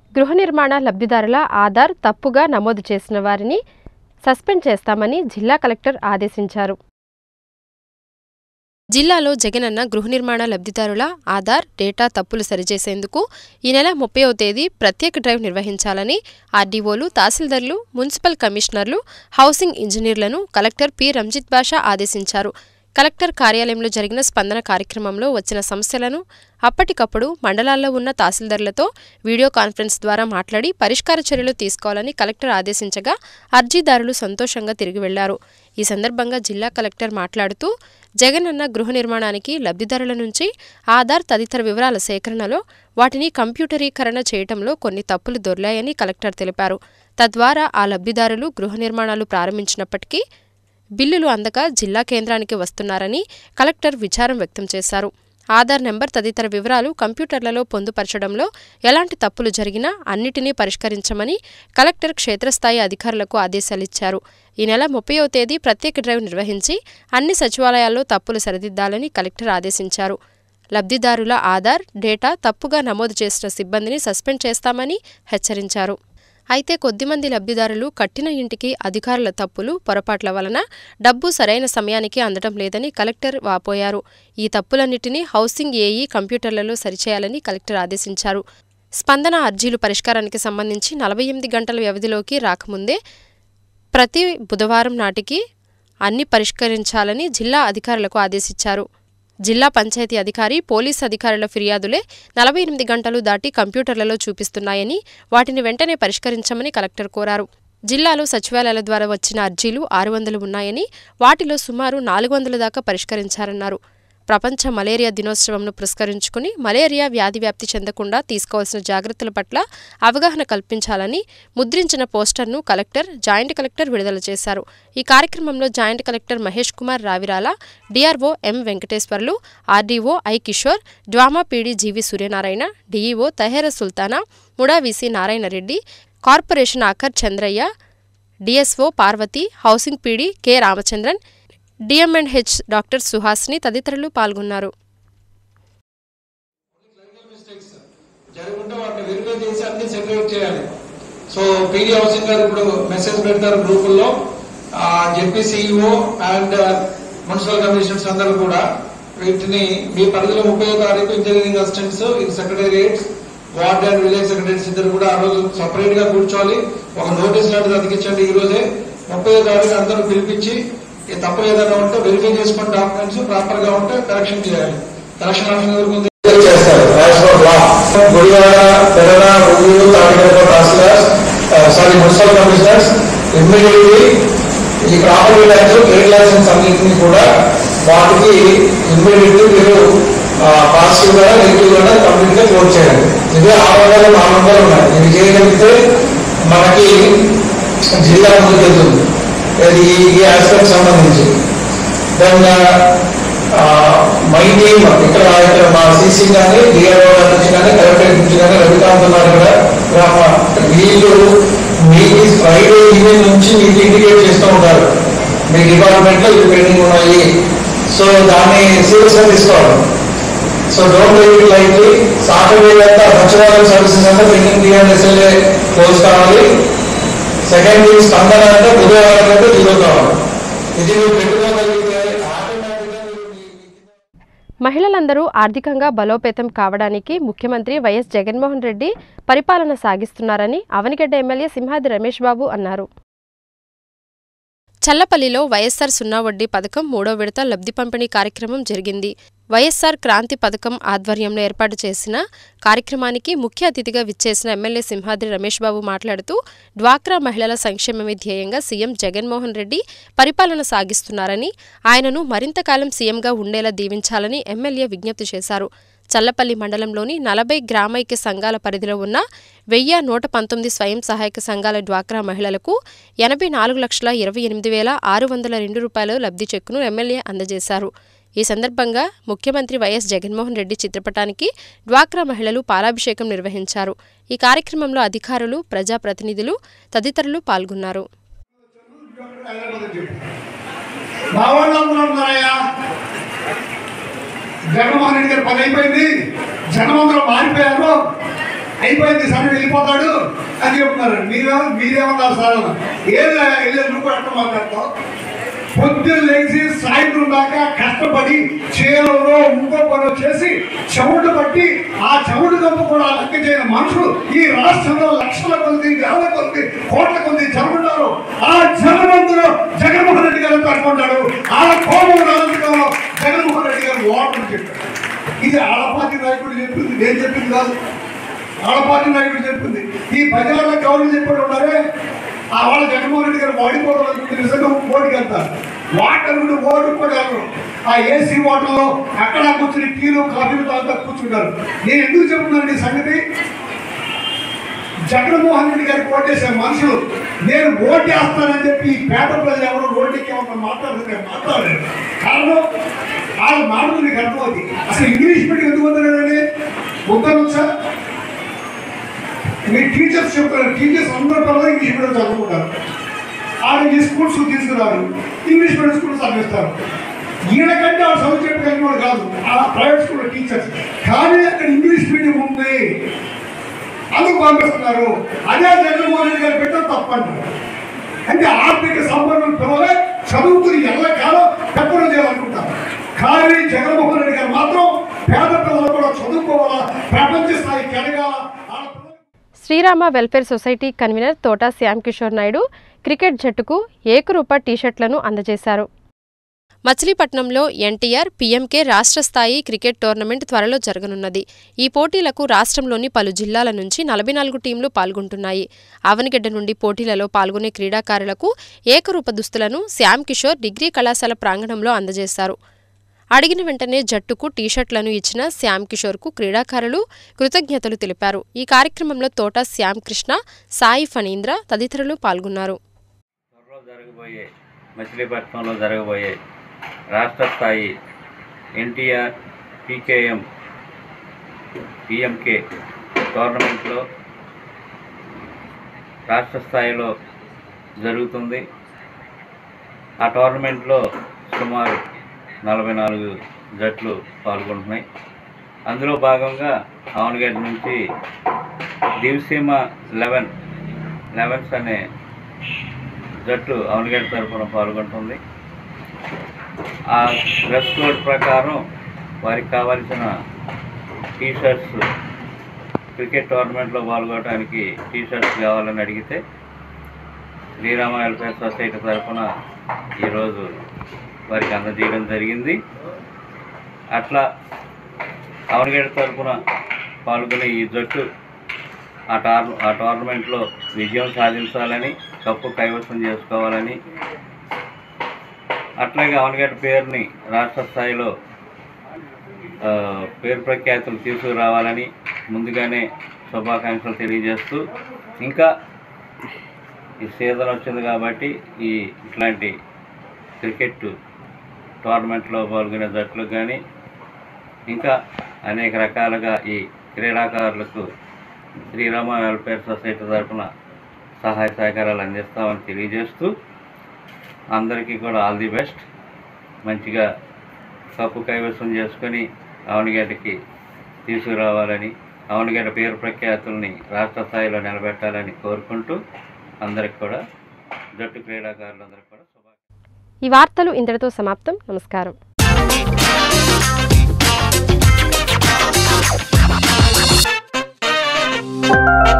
గృహ నిర్మాణ లబ్ధిదారుల ఆధార్ తప్పుగా నమోదు చేసిన వారిని సస్పెండ్ చేస్తామని జిల్లా కలెక్టర్ ఆదేశించారు జిల్లాలో జగనన్న గృహ నిర్మాణ లబ్ధిదారుల ఆధార్ డేటా తప్పులు సరిచేసేందుకు ఈ నెల ముప్పైవ తేదీ ప్రత్యేక డ్రైవ్ నిర్వహించాలని ఆర్డీఓలు తహసీల్దార్లు మున్సిపల్ కమిషనర్లు హౌసింగ్ ఇంజనీర్లను కలెక్టర్ పి రంజిత్ బాషా ఆదేశించారు కలెక్టర్ కార్యాలయంలో జరిగిన స్పందన కార్యక్రమంలో వచ్చిన సమస్యలను అప్పటికప్పుడు మండలాల్లో ఉన్న తహసీల్దార్లతో వీడియో కాన్ఫరెన్స్ ద్వారా మాట్లాడి పరిష్కార చర్యలు తీసుకోవాలని కలెక్టర్ ఆదేశించగా అర్జీదారులు సంతోషంగా తిరిగి వెళ్లారు ఈ సందర్భంగా జిల్లా కలెక్టర్ మాట్లాడుతూ జగనన్న గృహ నిర్మాణానికి లబ్ధిదారుల నుంచి ఆధార్ తదితర వివరాల సేకరణలో వాటిని కంప్యూటరీకరణ చేయటంలో కొన్ని తప్పులు దొర్లాయని కలెక్టర్ తెలిపారు తద్వారా ఆ లబ్ధిదారులు గృహ నిర్మాణాలు ప్రారంభించినప్పటికీ బిల్లులు అందక జిల్లా కేంద్రానికి వస్తున్నారని కలెక్టర్ విచారం వ్యక్తం చేశారు ఆధార్ నెంబర్ తదితర వివరాలు కంప్యూటర్లలో పొందుపరచడంలో ఎలాంటి తప్పులు జరిగినా అన్నిటినీ పరిష్కరించమని కలెక్టర్ క్షేత్రస్థాయి అధికారులకు ఆదేశాలిచ్చారు ఈ నెల ముప్పయో తేదీ ప్రత్యేక డ్రైవ్ నిర్వహించి అన్ని సచివాలయాల్లో తప్పులు సరిదిద్దాలని కలెక్టర్ ఆదేశించారు లబ్ధిదారుల ఆధార్ డేటా తప్పుగా నమోదు చేసిన సిబ్బందిని సస్పెండ్ చేస్తామని హెచ్చరించారు అయితే కొద్దిమంది లబ్ధిదారులు కట్టిన ఇంటికి అధికారుల తప్పులు పొరపాట్ల వలన డబ్బు సరైన సమయానికి అందడం లేదని కలెక్టర్ వాపోయారు ఈ తప్పులన్నిటినీ హౌసింగ్ ఏఈ కంప్యూటర్లలో సరిచేయాలని కలెక్టర్ ఆదేశించారు స్పందన అర్జీలు పరిష్కారానికి సంబంధించి నలభై ఎనిమిది గంటల వ్యవధిలోకి రాకముందే ప్రతి బుధవారం నాటికి అన్ని పరిష్కరించాలని జిల్లా అధికారులకు ఆదేశించారు జిల్లా పంచాయతీ అధికారి పోలీస్ అధికారుల ఫిర్యాదులే నలభై ఎనిమిది గంటలు దాటి కంప్యూటర్లలో చూపిస్తున్నాయని వాటిని వెంటనే పరిష్కరించమని కలెక్టర్ కోరారు జిల్లాలో సచివాలయాల ద్వారా వచ్చిన అర్జీలు ఆరు వందలు ఉన్నాయని వాటిలో సుమారు నాలుగు వందల దాకా పరిష్కరించారన్నారు ప్రపంచ మలేరియా దినోత్సవంను పురస్కరించుకుని మలేరియా వ్యాధి వ్యాప్తి చెందకుండా తీసుకోవాల్సిన జాగ్రత్తల పట్ల అవగాహన కల్పించాలని ముద్రించిన పోస్టర్ను కలెక్టర్ జాయింట్ కలెక్టర్ విడుదల చేశారు ఈ కార్యక్రమంలో joint collector Mahesh Kumar Ravirala DRO M Venkateswarlu RDO I Kishore DWMA PD GV Suryanarayana DEO Tahera Sultana MUDA VC Narayana Reddy corporation ఆకర్ Chandraiah DSO Parvathi housing PD K Ramachandran DM and H doctor Suhasini తదితరులు పాల్గొన్నారు జరుగుంటే వాటిని వెరిఫై చేసి అన్ని సెగ్రేట్ చేయాలి సో పీడీ హౌసింగ్ గారు ఇప్పుడు మెసేజ్ పెడతారు గ్రూపుల్లో ZP CEO and municipal commissioners అందరూ కూడా వీటిని మీ పరిధిలో ముప్పై తారీఖు ఇంజనీరింగ్ అసిస్టెంట్స్ ఇది secretariats ward and village secretaries ఇద్దరు కూడా ఆ రోజు సపరేట్ గా కూర్చోవాలి ఒక నోటీస్ లాంటిది అతికించండి ఈ రోజే ముప్పై తారీఖు అందరూ పిలిపించి ఈ తప్పు ఏదైనా ఉంటే వెరిఫై చేసుకున్న డాక్యుమెంట్స్ ప్రాపర్ గా ఉంటే కరెక్షన్ చేయాలి కరెక్షన్ ఆప్షన్ వరకు ఉంది చేస్తారు as per law Gudivada Telangana Uduru Tadigadapa tahsildars sorry municipal commissioners immediately ఈ ప్రాపర్టీ లైన్స్ ట్రేడ్ లైసెన్స్ అన్నింటినీ కూడా వాటికి ఇమ్మీడియట్లీ మీరు పాజిటివ్ గా నెగిటివ్ గా కంప్లీట్ గా క్లోజ్ చేయాలి ఇది ఆరు వందల నాలుగు వందలు ఉన్నాయి ఇది చేయగలిగితే మనకి జిల్లా ముందుకెళ్తుంది ఇది ఈ ఆస్పెక్ట్ సంబంధించి దెన్ మై టీమ్ ఇక్కడ ఇక్కడ మా సీసీ కానీ డిఆర్ఓ గారి నుంచి కానీ కలెక్టరేట్ నుంచి కానీ రవికాంత్ ఉన్నారు ఇక్కడ గ్రామ వీళ్ళు మీకు ఫ్రైడే ఈవినింగ్ నుంచి మీకు ఇండికేట్ చేస్తూ ఉంటారు మీ డిపార్ట్మెంట్ లో ఇది పెండింగ్ ఉన్నాయి సో దాన్ని సీరియస్ గా తీసుకోవాలి so don't take it lightly Saturday అంతా సచివాలయం సర్వీసెస్ అంతా పెండింగ్ టీఎన్ఎస్ఎల్ఏ క్లోజ్ కావాలి సెకండ్ థింగ్ స్పందన అంటే బుధవారం అంటే జీరో కావాలి ఇది మీరు పెట్టుకోగలిగితే ఆటోమేటిక్గా మీరు మీ- మీ- మహిళలందరూ ఆర్థికంగా బలోపేతం కావడానికి ముఖ్యమంత్రి వైఎస్ జగన్మోహన్ రెడ్డి పరిపాలన సాగిస్తున్నారని అవనిగడ్డ ఎమ్మెల్యే సింహాద్రి రమేష్ బాబు అన్నారు చల్లపల్లిలో వైఎస్సార్ సున్నా వడ్డీ పథకం మూడో విడత లబ్ధి పంపిణీ కార్యక్రమం జరిగింది వైఎస్సార్ క్రాంతి పథకం ఆధ్వర్యంలో ఏర్పాటు చేసిన కార్యక్రమానికి ముఖ్య అతిథిగా విచ్చేసిన ఎమ్మెల్యే సింహాద్రి రమేష్ బాబు మాట్లాడుతూ డ్వాక్రా మహిళల సంక్షేమమే ధ్యేయంగా సీఎం జగన్మోహన్ రెడ్డి పరిపాలన సాగిస్తున్నారని ఆయనను మరింత కాలం సీఎంగా ఉండేలా దీవించాలని ఎమ్మెల్యే విజ్ఞప్తి చేశారు చల్లపల్లి మండలంలోని నలభై గ్రామైక్య సంఘాల పరిధిలో ఉన్న వెయ్యి నూట పంతొమ్మిది స్వయం సహాయక సంఘాల డ్వాక్రా మహిళలకు ఎనభై నాలుగు లక్షల ఇరవై ఎనిమిది వేల ఆరు వందల రెండు రూపాయల లబ్ధి చెక్కును ఎమ్మెల్యే అందజేశారు ఈ సందర్భంగా ముఖ్యమంత్రి వైఎస్ జగన్మోహన్ రెడ్డి చిత్రపటానికి డ్వాక్రా మహిళలు పాలాభిషేకం నిర్వహించారు ఈ కార్యక్రమంలో అధికారులు ప్రజాప్రతినిధులు తదితరులు పాల్గొన్నారు మా వాళ్ళు అందరూ ఉన్నారయ్యా జగన్మోహన్ రెడ్డి గారి పని అయిపోయింది జనం అందరూ మారిపోయారు అయిపోయింది సార్ వెళ్ళిపోతాడు అని చెప్తున్నారు మీరేమో మీరేమన్నారు సార్ ఏది వెళ్ళి నువ్వు కూడా అట్లా మాట్లాడతావు పొద్దున్న లేచి సాయంత్రం దాకా కష్టపడి చేలలో ఇంకో పని చేసి చెవుడు పట్టి ఆ చెవుడు గంప కూడా లెక్క చేయని మనుషులు ఈ రాష్ట్రంలో లక్షల కొద్ది వేల కొద్ది కోట్ల కొద్ది జరుగుతున్నారు ఆ జనమంతులో జగన్మోహన్ రెడ్డి గారు పెట్టుకుంటాడు ఆ కోపం రాజకీయంలో జగన్మోహన్ రెడ్డి గారు ఓటమి చెప్పారు ఇది ఆడపాటి నాయకుడు చెప్పింది నేను చెప్పింది కాదు ఆడపాటి నాయకుడు చెప్పింది ఈ ప్రజలలో గౌరవం చెప్పాడు ఉన్నారే ఆ వాళ్ళ జగన్మోహన్ రెడ్డి గారు వాడిపోవడం నిజంగా ఓటుకి వెళ్తారు వాటర్ కూడా ఓటు కూడా వెళ్ళరు ఆ ఏసీ వాటర్లో అక్కడ కూర్చుని టీలు కాఫీలు తాగుతా కూర్చుంటారు నేను ఎందుకు చెప్తున్నాను ఈ సంగతి జగన్మోహన్ రెడ్డి గారికి ఓటేసే మనుషులు నేను ఓటేస్తానని చెప్పి ఈ పేద ప్రజలు ఎవరు ఓటుకి ఏమన్నా మాట్లాడుతున్నారు మాట్లాడలేదు కారణం వాళ్ళ మాటలు నీకు అర్థమవుతుంది అసలు ఇంగ్లీష్ మీడియం ఎందుకు వద్దనండి వద్దనొచ్చా మీ టీచర్స్ చెప్తారు టీచర్స్ అందరూ కూడా ఇంగ్లీష్ మీడియం చదువుకుంటారు వాళ్ళు ఈ స్కూల్స్ తీసుకున్నారు ఇంగ్లీష్ మీడియం స్కూల్స్ చదివిస్తారు ఈయనకంటే ఆ చదువు చెప్పగలిగిన వాడు కాదు ఆ ప్రైవేట్ స్కూల్ టీచర్స్ కానీ అక్కడ ఇంగ్లీష్ మీడియం ఉంది అందుకు పంపిస్తున్నారు అదే జగన్మోహన్ రెడ్డి గారు పెట్టడం తప్పంటారు అంటే ఆర్థిక సంపన్నులు పిల్లలే చదువుకుని ఎల్లకాలం పెద్దలు చేయాలనుకుంటారు కానీ జగన్మోహన్ రెడ్డి గారు మాత్రం పేద పిల్లలు కూడా చదువుకోవాలా ప్రపంచ స్థాయికి ఎదగాల వాళ్ళ పిల్లలు శ్రీరామ వెల్ఫేర్ సొసైటీ కన్వీనర్ తోట శ్యామ్ కిషోర్ నాయుడు క్రికెట్ జట్టుకు ఏకరూప టీషర్ట్లను అందజేశారు మచిలీపట్నంలో ఎన్టీఆర్ పీఎంకే రాష్ట్ర స్థాయి క్రికెట్ టోర్నమెంట్ త్వరలో జరగనున్నది ఈ పోటీలకు రాష్ట్రంలోని పలు జిల్లాల నుంచి నలభై నాలుగు టీంలు పాల్గొంటున్నాయి ఆవనిగడ్డ నుండి పోటీలలో పాల్గొనే క్రీడాకారులకు ఏకరూప దుస్తులను శ్యామ్ కిషోర్ డిగ్రీ కళాశాల ప్రాంగణంలో అందజేశారు అడిగిన వెంటనే జట్టుకు టీషర్ట్లను ఇచ్చిన శ్యామ్ కిషోర్కు క్రీడాకారులు కృతజ్ఞతలు తెలిపారు ఈ కార్యక్రమంలో తోట శ్యామ్ కృష్ణ సాయి ఫణీంద్ర తదితరులు పాల్గొన్నారు త్వరలో జరగబోయే మచిలీపట్నంలో జరగబోయే రాష్ట్ర స్థాయి ఎన్టీఆర్ పీకేఎం పిఎంకే టోర్నమెంట్లో రాష్ట్ర స్థాయిలో జరుగుతుంది ఆ టోర్నమెంట్లో సుమారు నలభై నాలుగు జట్లు పాల్గొంటున్నాయి అందులో భాగంగా అవనగడ్డ నుంచి దివసీమ లెవెన్ లెవెన్స్ అనే జట్టు అవనగడ్డ తరఫున పాల్గొంటుంది ఆ డ్రెస్ కోడ్ ప్రకారం వారికి కావాల్సిన టీ షర్ట్స్ క్రికెట్ టోర్నమెంట్లో పాల్గొనడానికి టీ షర్ట్స్ కావాలని అడిగితే శ్రీరామ వెల్ఫేర్ సొసైటీ తరఫున ఈరోజు వారికి అందజేయడం జరిగింది అట్లా అవనగడ్డ తరఫున పాల్గొనే ఈ జట్టు ఆ టార్ ఆ టోర్నమెంట్లో విజయం సాధించాలని కప్పు కైవసం చేసుకోవాలని అట్లాగే అవనగడ్డ పేరుని రాష్ట్ర స్థాయిలో ఆ, పేరు ప్రఖ్యాతులు తీసుకురావాలని ముందుగానే శుభాకాంక్షలు తెలియజేస్తూ ఇంకా ఈ సీజన్ వచ్చింది కాబట్టి ఈ ఇట్లాంటి క్రికెట్ టోర్నమెంట్లో పాల్గొనే జట్లకు కానీ ఇంకా అనేక రకాలుగా ఈ క్రీడాకారులకు శ్రీరామ వెల్ఫేర్ సొసైటీ తరఫున సహాయ సహకారాలు అందిస్తామని తెలియజేస్తూ అందరికీ కూడా ఆల్ ది బెస్ట్ మంచిగా కప్పు కైవసం చేసుకొని అవనిగడ్డకి తీసుకురావాలని అవనిగడ్డ పేరు ప్రఖ్యాతుల్ని రాష్ట్ర స్థాయిలో నిలబెట్టాలని కోరుకుంటూ అందరికి కూడా జట్టు క్రీడాకారులందరికీ కూడా శుభాకాంక్షలు ఈ వార్తలు ఇంతటితో సమాప్తం నమస్కారం Thank